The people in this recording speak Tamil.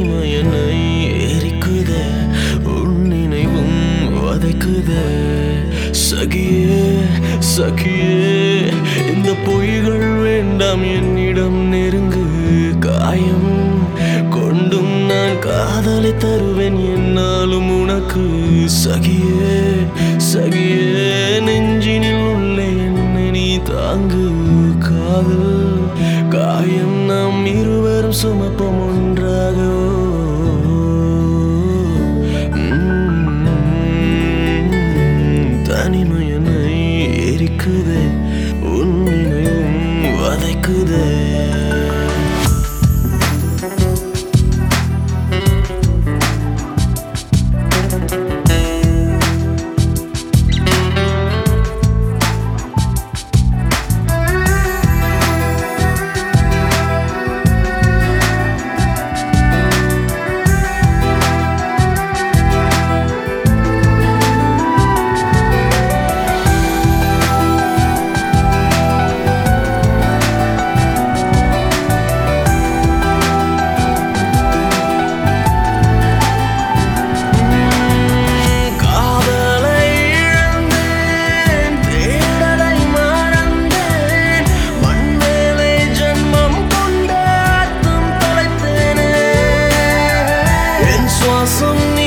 தனிமை என்னை எரிக்குதே உன் நினைவும் வதைக்குதே சகியே சகியே இந்த பொய்கள் வேண்டாம் என்னிடம் நெருங்கு காயம் கொண்டும் நான் காதலை தருவேன் என்னாலும் உனக்கு சகியே சகியே நெஞ்சினில் உள்ளே என்னை நீ தாங்கு காதல் காயம் நாம் இருவரும் சுமப்போம் ஒன்றாக தனிமை என்னை எரிக்குதே உன் நினைவும் வதைக்குதே காதலை இழந்தேன் தேடலை மறந்தேன் மண்மேலே ஜன்மம் கொண்ட அர்த்தம் தொலைத்தேனே என் சுவாசம் நீ